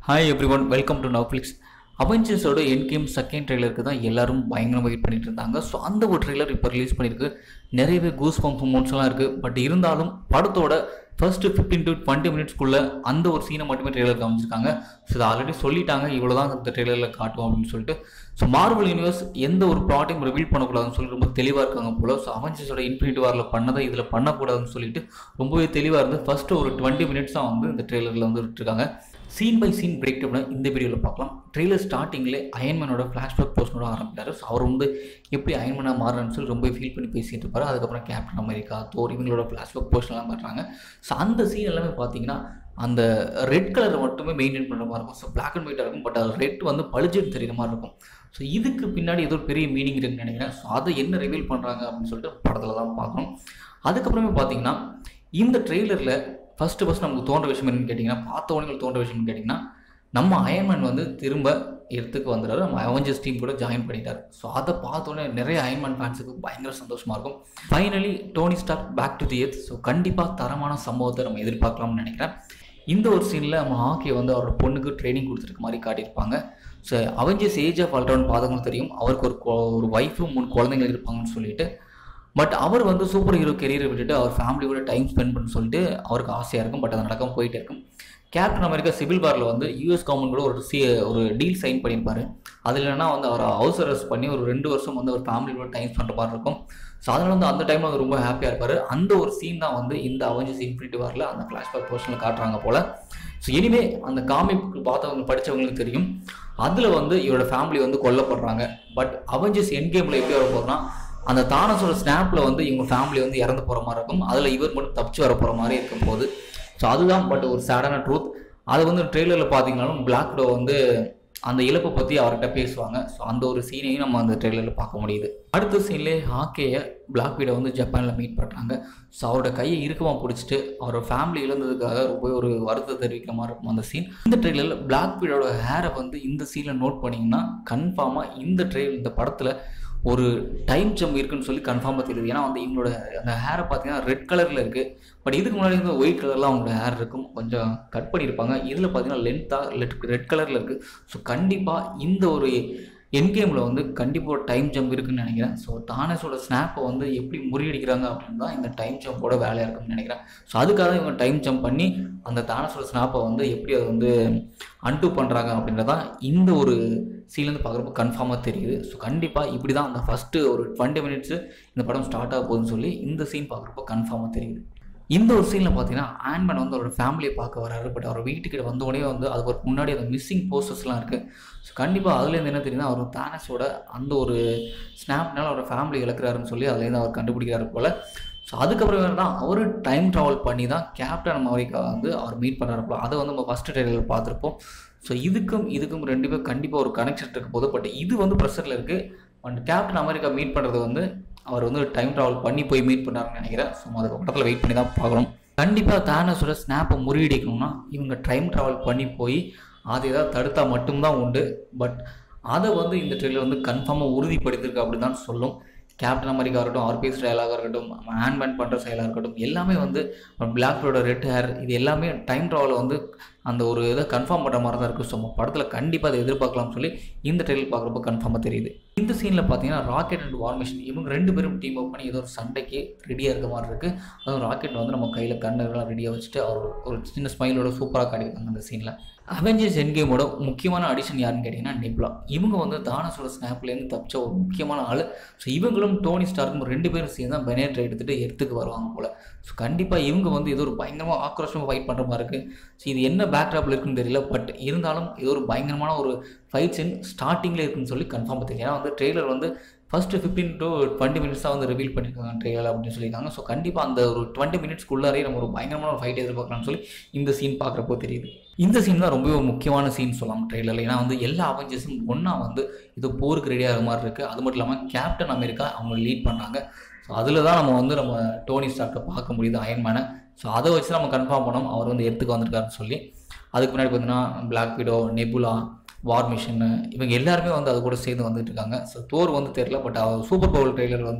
hi everyone welcome to நவ்ஃப்ளிக்ஸ் அவெஞ்சர்ஸோட end game second ட்ரெய்லருக்கு தான் எல்லாரும் பயங்கரமாக வெயிட் பண்ணிட்டு இருந்தாங்க ஸோ அந்த ஒரு ட்ரெய்லர் இப்போ ரிலீஸ் பண்ணியிருக்கு நிறையவே கூஸ் பம்ப் மூமெண்ட்ஸ்லாம் இருக்குது பட் இருந்தாலும் படத்தோட ஃபர்ஸ்ட் ஃபிஃப்டீன் டு டுவெண்ட்டி மினிட்ஸ்க்குள்ளே அந்த ஒரு சீனை மட்டுமே ட்ரெய்லர் காமிச்சிருக்காங்க ஸோ இதை ஆல்ரெடி சொல்லிட்டாங்க இவ்வளோ தான் இந்த ட்ரெய்லரில் காட்டுவோம் அப்படின்னு சொல்லிட்டு ஸோ மார்வல் யூனிவர்ஸ் எந்த ஒரு ப்ளாட்டையும் ரிவீல் பண்ணக்கூடாதுன்னு சொல்லி ரொம்ப தெளிவாக இருக்காங்க போல ஸோ அவெஞ்சர்ஸோட இன்ஃபினிட்டி வாரில் பண்ணதை இதில் பண்ணக்கூடாதுன்னு சொல்லிட்டு ரொம்பவே தெளிவாக இருந்து ஃபஸ்ட்டு ஒரு டுவெண்ட்டி மினிட்ஸ் தான் வந்து இந்த ட்ரெய்லரில் வந்து விட்டுருக்காங்க சீன் பை சீன் பிரேக் டவுனை இந்த வீடியோவில் பார்க்கலாம் ட்ரெய்லர் ஸ்டார்டிங்லே அயன்மேனோட ஃப்ளாஷ்பேக் போர்ஷனோட ஆரம்பித்தார் ஸோ அவர் வந்து எப்படி அயன்மேனாக மாறுறன்னு சொல்லி ரொம்ப ஃபீல் பண்ணி பேசிட்டு இருப்பார் அதுக்கப்புறம் கேப்டன் அமெரிக்கா தோர் இவங்களோட ஃப்ளாஷ்பேக் போர்ஷன்லாம் காட்டுறாங்க ஸோ அந்த சீன் எல்லாமே பார்த்தீங்கன்னா அந்த ரெட் கலரை மட்டுமே மெயின்டைன் பண்ணுற மாதிரி இருக்கும் ஸோ பிளாக் அண்ட் ஒயிட்டாக இருக்கும் பட் அது ரெட் வந்து பளிச்சுன்னு தெரியுற மாதிரி இருக்கும் ஸோ இதுக்கு பின்னாடி ஏதோ ஒரு பெரிய மீனிங் இருக்குன்னு நினைக்கிறேன் ஸோ அதை என்ன ரிவீல் பண்ணுறாங்க அப்படின்னு சொல்லிட்டு படத்தில் தான் பார்க்கணும் அதுக்கப்புறமே பார்த்தீங்கன்னா இந்த ட்ரெய்லரில் ஃபஸ்ட்டு ஃபஸ்ட் நமக்கு தோன்ற விஷயம் என்னன்னு கேட்டிங்கன்னா பார்த்த உடனே தோன்ற விஷயம்னு கேட்டிங்கன்னா நம்ம அயன்மேன் வந்து திரும்ப இடத்துக்கு வந்துடுறாரு நம்ம அவெஞ்சர்ஸ் டீம் கூட ஜாயின் பண்ணிட்டார் ஸோ அதை பார்த்தோன்னே நிறைய அயன்மேன் ஃபேன்ஸுக்கு பயங்கர சந்தோஷமாக இருக்கும் finally Tony Stark back to the earth so கண்டிப்பாக தரமான சம்பவத்தை நம்ம எதிர்பார்க்கலாம்னு நினைக்கிறேன் இந்த ஒரு சீனில் நம்ம ஹாக்கியை வந்து அவரோட பொண்ணுக்கு ட்ரைனிங் கொடுத்துருக்க மாதிரி காட்டியிருப்பாங்க so Avengers age of Ultron பார்த்தவங்களுக்கு தெரியும் அவருக்கு ஒரு கொ- ஒரு ஒய்ஃபும் மூணு குழந்தைங்க இருப்பாங்கன்னு சொல்லிட்டு பட் அவர் வந்து சூப்பர் ஹீரோ கெரியரை விட்டுட்டு அவர் ஃபேமிலியோட டைம் ஸ்பெண்ட் பண்ண சொல்லிட்டு அவருக்கு ஆசையாக இருக்கும் பட் அது நடக்காம போயிட்டே இருக்கும் கேப்டன் அமெரிக்கா சிவில் வாரில் வந்து யூஎஸ் கவர்மெண்ட் கூட ஒரு சி ஒரு டீல் சைன் பண்ணியிருப்பாரு அதில் என்னன்னா வந்து அவர் ஹவுஸ் அரெஸ்ட் பண்ணி ஒரு ரெண்டு வருஷம் வந்து அவர் ஃபேமிலியோட டைம் ஸ்பெண்ட் பண்ணுற மாதிரி இருக்கும் ஸோ அதனால வந்து அந்த டைமில் அவர் ரொம்ப ஹாப்பியாக இருப்பார் அந்த ஒரு சீன் தான் வந்து இந்த அவெஞ்சர்ஸ் இன்ஃபினிட்டி வாரில் அந்த ஃப்ளாஷ்பேக் போர்ஷனில் காட்டுறாங்க போல் ஸோ இனிமே அந்த காமிக் பார்த்தவங்க படித்தவங்களுக்கு தெரியும் அதில் வந்து இவரோட ஃபேமிலி வந்து கொல்லப்படுறாங்க பட் அவெஞ்சர்ஸ் என் கேமில் எப்படி வர போகிறோம்னா அந்த தானஸோட ஸ்னாப்பில் வந்து இவங்க ஃபேமிலி வந்து இறந்து போகிற மாதிரி இருக்கும் அதில் இவர் மட்டும் தப்பிச்சு வர போகிற மாதிரி இருக்கும் போது ஸோ அதுதான் பட் ஒரு சேடான ட்ரூத் அது வந்து ட்ரெய்லரில் பார்த்தீங்கன்னாலும் பிளாக் டோ வந்து அந்த இழப்பை பற்றி அவர்கிட்ட பேசுவாங்க ஸோ அந்த ஒரு சீனையும் நம்ம அந்த ட்ரெய்லரில் பார்க்க முடியுது அடுத்த சீன்லேயே ஹாக்கேயை பிளாக் வீடை வந்து ஜப்பானில் மீட் பண்ணுறாங்க ஸோ அவரோட கையை இறுக்கமாக பிடிச்சிட்டு அவரோட ஃபேமிலி இழந்ததுக்காக ரொம்ப ஒரு வருத்தத்தை தெரிவிக்கிற மாதிரி இருக்கும் அந்த சீன் இந்த ட்ரெயிலரில் பிளாக் வீடோட ஹேரை வந்து இந்த சீனில் நோட் பண்ணிங்கன்னா கன்ஃபார்மாக இந்த ட்ரெயில் இந்த படத்தில் ஒரு டைம் ஜம்ப் இருக்குன்னு சொல்லி கன்ஃபார்மாக தெரியுது ஏன்னா வந்து இவங்களோட அந்த ஹேரை பார்த்தீங்கன்னா ரெட் கலரில் இருக்குது பட் இதுக்கு முன்னாடி வந்து ஒயிட் கலரில் அவங்களோட ஹேர் இருக்கும் கொஞ்சம் கட் பண்ணியிருப்பாங்க இதில் பார்த்தீங்கன்னா லென்த்தாக லெட் ரெட் கலரில் இருக்குது ஸோ கண்டிப்பாக இந்த ஒரு என் கேமில் வந்து கண்டிப்பாக ஒரு டைம் ஜம்ப் இருக்குன்னு நினைக்கிறேன் ஸோ தானஸோட ஸ்னாப்பை வந்து எப்படி முறியடிக்கிறாங்க அப்படின்னு தான் இந்த டைம் ஜம்போட வேலையாக இருக்குன்னு நினைக்கிறேன் ஸோ அதுக்காக தான் இவங்க டைம் ஜம்ப் பண்ணி அந்த தானஸோட ஸ்னாப்பை வந்து எப்படி அதை வந்து அன்டூ பண்ணுறாங்க அப்படின்றதான் இந்த ஒரு சீன்லேருந்து பார்க்குறப்ப கன்ஃபார்மாக தெரியுது ஸோ கண்டிப்பாக இப்படி தான் அந்த ஃபஸ்ட்டு ஒரு டுவெண்ட்டி மினிட்ஸு இந்த படம் ஸ்டார்ட் ஆக போகுதுன்னு சொல்லி இந்த சீன் பார்க்குறப்ப கன்ஃபார்மாக தெரியுது இந்த ஒரு சீனில் பார்த்தீங்கன்னா ஆன்மேன் வந்து அவரோட ஃபேமிலியை பார்க்க வராரு பட் அவர் வீட்டுக்கிட்ட வந்த உடனே வந்து அதுக்கு முன்னாடி அந்த மிஸ்ஸிங் போஸ்டர்ஸ்லாம் இருக்குது ஸோ கண்டிப்பாக அதுலேருந்து என்ன தெரியுதுன்னா அவர் தானஸோட அந்த ஒரு ஸ்னாப்னால அவரோட ஃபேமிலி இழக்கிறாருன்னு சொல்லி அதுலேருந்து அவர் கண்டுபிடிக்கிறாரு போல் ஸோ அதுக்கப்புறம் தான் அவர் டைம் ட்ராவல் பண்ணி தான் கேப்டன் அமெரிக்கா வந்து அவர் மீட் பண்ணுறாரு போல அதை வந்து நம்ம ஃபஸ்ட்டு ட்ரெயிலர் பார்த்துருப்போம் ஸோ இதுக்கும் இதுக்கும் ரெண்டு பேரும் கண்டிப்பாக ஒரு கனெக்ஷன் இருக்க போது பட் இது வந்து ப்ரெஷரில் இருக்குது அண்ட் கேப்டன் அமெரிக்கா மீட் பண்ணுறது வந்து அவர் வந்து டைம் ட்ராவல் பண்ணி போய் மீட் பண்ணாருன்னு நினைக்கிறேன் ஸோ அதுக்கு படத்தில் வெயிட் பண்ணி தான் பார்க்கணும் கண்டிப்பாக தானஸோட ஸ்னாப்பை முறியடிக்கணும்னா இவங்க டைம் ட்ராவல் பண்ணி போய் அதை ஏதாவது தடுத்தா மட்டும்தான் உண்டு பட் அதை வந்து இந்த ட்ரெயிலர் வந்து கன்ஃபார்மாக உறுதிப்படுத்திருக்கு அப்படின்னு தான் சொல்லும் கேப்டன் அமெரிக்கா இருக்கட்டும் ஆர்பிஎஸ் டயலாக இருக்கட்டும் ஹேண்ட்மேன் பண்ணுற செயலாக இருக்கட்டும் எல்லாமே வந்து பிளாக்ரோட ரெட் ஹேர் இது எல்லாமே டைம் ட்ராவலில் வந்து அந்த ஒரு இதை கன்ஃபார்ம் பண்ணுற மாதிரி தான் இருக்குது ஸோ நம்ம படத்தில் கண்டிப்பாக அதை எதிர்பார்க்கலாம்னு சொல்லி இந்த ட்ரெயிலர் பார்க்குறப்ப கன்ஃபார்மாக தெரியுது இந்த சீனில் பார்த்தீங்கன்னா ராக்கெட் அண்ட் வார் மிஷின் இவங்க ரெண்டு பேரும் டீம் அப் பண்ணி ஏதோ ஒரு சண்டைக்கு ரெடியாக இருக்க மாதிரி இருக்குது அதுவும் ராக்கெட் வந்து நம்ம கையில் கண்ணெல்லாம் ரெடியாக வச்சுட்டு அவர் ஒரு சின்ன ஸ்மைலோட சூப்பராக காட்டியிருக்காங்க அந்த சீனில் அவெஞ்சர்ஸ் என்கேமோட முக்கியமான அடிஷன் யாருன்னு கேட்டிங்கன்னா நிப்லா இவங்க வந்து தானஸோட ஸ்னாப்லேருந்து தப்பிச்ச ஒரு முக்கியமான ஆள் ஸோ இவங்களும் டோனி ஸ்டார்க்கும் ரெண்டு பேரும் சேர்ந்து தான் பெனேட் எடுத்துகிட்டு எடுத்துக்கு வருவாங்க போல் ஸோ கண்டிப்பாக இவங்க வந்து ஏதோ ஒரு பயங்கரமாக ஆக்ரோஷமாக ஃபைட் பண்ணுற மாதிரி இருக்குது ஸோ இது என்ன பேக்ராப்பில் இருக்குன்னு தெரியல பட் இருந்தாலும் இது ஒரு பயங்கரமான ஒரு ஃபைட் சீன் ஸ்டார்டிங்கில் இருக்குன்னு சொல்லி கன்ஃபார்ம் தெரியும் ஏன்னா வந்து ட்ரெய்லர் வந்து first fifteen to twenty minutes தான் வந்து ரிவீல் பண்ணியிருக்காங்க ட்ரெய்லர் அப்படின்னு சொல்லியிருக்காங்க ஸோ கண்டிப்பாக அந்த ஒரு டுவெண்ட்டி மினிட்ஸ்க்குள்ளாரே நம்ம ஒரு பயங்கரமான ஒரு ஃபைட் எதிர்பார்க்கலாம்னு சொல்லி இந்த சீன் பார்க்குறப்போ தெரியுது இந்த சீன் தான் ரொம்பவே ஒரு முக்கியமான சீன் சொல்லலாம் ட்ரெய்லரில் ஏன்னா வந்து எல்லா அவெஞ்சர்ஸும் ஒன்றா வந்து இது போருக்கு ரெடியாகிற மாதிரி இருக்குது அது மட்டும் இல்லாமல் கேப்டன் அமெரிக்கா அவங்க லீட் பண்ணுறாங்க ஸோ அதில் தான் நம்ம வந்து நம்ம டோனி ஸ்டார்க்கை பார்க்க முடியுது அயன்மேனை ஸோ அதை வச்சு நம்ம கன்ஃபார்ம் பண்ணோம் அவர் வந்து எடுத்துக்கு வந்திருக்காருன்னு சொல்லி அதுக்கு முன்னாடி பார்த்தீங்கன்னா black widow Nebula war machine இவங்க எல்லாருமே வந்து அது கூட சேர்ந்து வந்துட்டு இருக்காங்க ஸோ தோர் வந்து தெரியல பட் அவர் சூப்பர் பவர் ட்ரெய்லர் வந்து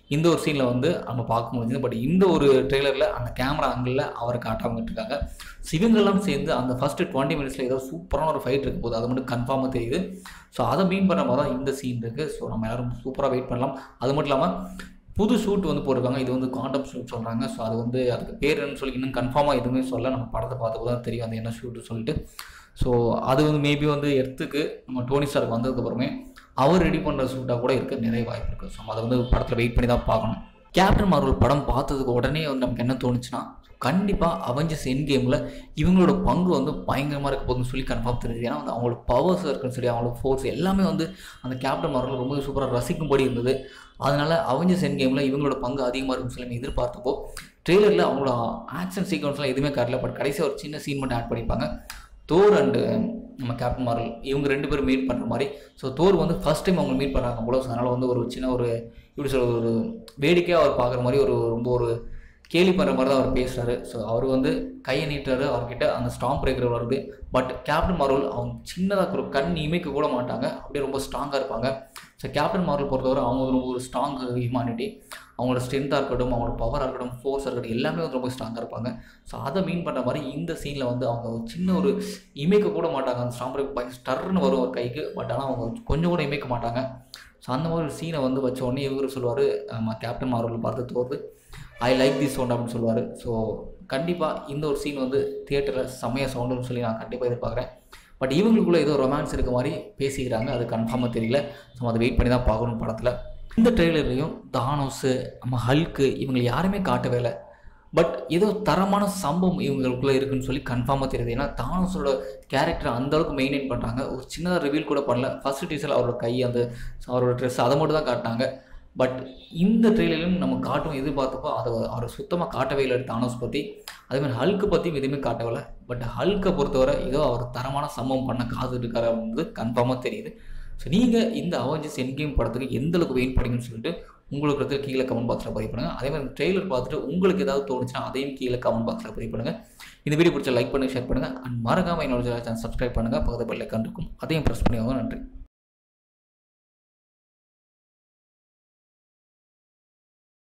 இந்த ஒரு சீனில் வந்து நம்ம பார்க்க முடிஞ்சது பட் இந்த ஒரு ட்ரெய்லரில் அந்த கேமரா ஆங்கிளில் அவரை காட்டாமல் இருக்காங்க ஸோ இவங்கெல்லாம் சேர்ந்து அந்த ஃபஸ்ட்டு டுவெண்ட்டி மினிட்ஸில் ஏதோ சூப்பரான ஒரு ஃபைட் இருக்கும் போது அது மட்டும் கன்ஃபார்மாக தெரியுது ஸோ அதை மீன் பண்ண மாதிரி தான் இந்த சீன் இருக்குது ஸோ நம்ம எல்லாரும் சூப்பராக வெயிட் பண்ணலாம் அது மட்டும் இல்லாமல் புது ஷூட் வந்து போட்டிருக்காங்க இது வந்து குவாண்டம் ஷூட் சொல்கிறாங்க ஸோ அது வந்து அதுக்கு பேர் என்னன்னு சொல்லி இன்னும் கன்ஃபார்மாக எதுவுமே சொல்ல நம்ம படத்தை பார்த்து தான் தெரியும் அது என்ன ஷூட்டு சொல்லிட்டு ஸோ அது வந்து மேபி வந்து எர்த்துக்கு நம்ம டோனி ஸ்டாருக்கு வந்ததுக்கப்புறமே அவர் ரெடி பண்ணுற ஷூட்டாக கூட இருக்க நிறைய வாய்ப்பு இருக்குது ஸோ அதை வந்து படத்தில் வெயிட் பண்ணி தான் பார்க்கணும் கேப்டன் மார்வல் படம் பார்த்ததுக்கு உடனே வந்து நமக்கு என்ன தோணுச்சுன்னா கண்டிப்பாக அவஞ்சஸ் என் கேமில் இவங்களோட பங்கு வந்து பயங்கரமாக இருக்க போகுதுன்னு சொல்லி கன்ஃபார்ம் தெரியுது ஏன்னா வந்து அவங்களோட பவர்ஸ் இருக்குன்னு சொல்லி அவங்களோட ஃபோர்ஸ் எல்லாமே வந்து அந்த கேப்டன் மார்வல் ரொம்ப சூப்பராக ரசிக்கும்படி இருந்தது அதனால அவஞ்சஸ் என் கேமில் இவங்களோட பங்கு அதிகமாக இருக்குன்னு சொல்லி நம்ம எதிர்பார்த்தப்போ ட்ரெய்லரில் அவங்களோட ஆக்ஷன் சீக்வன்ஸ்லாம் எதுவுமே காட்டல பட் கடைசியாக ஒரு சின்ன சீன் மட்டும் ஆட் பண்ணியிருப்பாங்க தோர் அண்டு நம்ம கேப்டன் மார்வல் இவங்க ரெண்டு பேரும் மீட் பண்ணுற மாதிரி ஸோ தோர் வந்து ஃபஸ்ட் டைம் அவங்க மீட் பண்ணுறாங்க போல ஸோ அதனால் வந்து ஒரு சின்ன ஒரு எப்படி சொல்கிறது ஒரு வேடிக்கையாக அவர் பார்க்குற மாதிரி ஒரு ரொம்ப ஒரு கேலி பண்ணுற மாதிரி தான் அவர் பேசுகிறாரு ஸோ அவர் வந்து கையை நீட்டுறாரு அவர்கிட்ட அந்த ஸ்டாம்ப் பிரேக்கர் வருது பட் கேப்டன் மார்வல் அவங்க சின்னதாக ஒரு கண் இமைக்க கூட மாட்டாங்க அப்படியே ரொம்ப ஸ்ட்ராங்காக இருப்பாங்க ஸோ கேப்டன் மார்வல் பொறுத்தவரை அவங்க ரொம்ப ஒரு ஸ்ட்ராங் ஹியூமானிட்டி அவங்களோட ஸ்ட்ரென்த்தாக இருக்கட்டும் அவங்களோட பவராக இருக்கட்டும் ஃபோர்ஸாக இருக்கட்டும் எல்லாமே வந்து ரொம்ப ஸ்ட்ராங்காக இருப்பாங்க ஸோ அதை மீன் பண்ணுற மாதிரி இந்த சீனில் வந்து அவங்க ஒரு சின்ன ஒரு இமைக்க கூட மாட்டாங்க அந்த ஸ்டாம்ப் பிரேக் பயங்கர ஸ்டர்னு வரும் ஒரு கைக்கு பட் ஆனால் அவங்க கொஞ்சம் கூட இமைக்க மாட்டாங்க ஸோ அந்த மாதிரி ஒரு சீனை வந்து வச்ச உடனே இவர் சொல்லுவார் நம்ம கேப்டன் மார்வல் பார்த்து தோறுது ஐ லைக் தி சவுண்ட் அப்படின்னு சொல்லுவார் ஸோ கண்டிப்பாக இந்த ஒரு சீன் வந்து தியேட்டரில் செம்மையாக சவுண்டுன்னு சொல்லி நான் கண்டிப்பாக எதிர்பார்க்குறேன் பட் இவங்களுக்குள்ள ஏதோ ரொமான்ஸ் இருக்க மாதிரி பேசிக்கிறாங்க அது கன்ஃபார்மாக தெரியல ஸோ அதை வெயிட் பண்ணி தான் பார்க்கணும் படத்தில் இந்த ட்ரெய்லர்லையும் தானோஸு நம்ம ஹல்க்கு இவங்க யாருமே காட்டவே இல்லை பட் ஏதோ தரமான சம்பவம் இவங்களுக்குள்ளே இருக்குன்னு சொல்லி கன்ஃபார்மாக தெரியுது ஏன்னா தானோஸோட கேரக்டர் அந்த அளவுக்கு மெயின்டைன் பண்ணுறாங்க ஒரு சின்னதாக ரிவீல் கூட பண்ணல ஃபர்ஸ்ட் டீசல் அவரோட கை அந்த அவரோட ட்ரெஸ் அதை மட்டும் தான் காட்டினாங்க பட் இந்த ட்ரெயிலையும் நம்ம காட்டும் எதிர்பார்த்தப்போ அதை அவர் சுத்தமாக காட்டவே இல்லை தானோஸ் பற்றி அதேமாதிரி ஹல்க்கு பற்றியும் எதுவுமே காட்டவில்லை பட் ஹல்க்கை பொறுத்தவரை ஏதோ அவர் தரமான சம்பவம் பண்ண காது இருக்காரு அப்படின்றது கன்ஃபார்மாக தெரியுது ஸோ நீங்கள் இந்த அவஞ்சஸ் என்கேம் படத்துக்கு எந்த அளவுக்கு வெயிட் பண்ணீங்கன்னு சொல்லிட்டு உங்களுக்கு இருக்கிறது கீழே கமெண்ட் பாக்ஸில் பதிவு பண்ணுங்கள் அதே மாதிரி ட்ரெய்லர் பார்த்துட்டு உங்களுக்கு ஏதாவது தோணுச்சுன்னா அதையும் கீழே கமெண்ட் பாக்ஸில் பதிவு பண்ணுங்கள் இந்த வீடியோ பிடிச்ச லைக் பண்ணுங்கள் ஷேர் பண்ணுங்கள் அண்ட் மறக்காமல் என்னோட சேனல் சப்ஸ்கிரைப் பண்ணுங்கள் பக்கத்து பெல்லை கண்டிருக்கும் அதையும் ப்ரெஸ் பண்ணிக்கோங்க நன்றி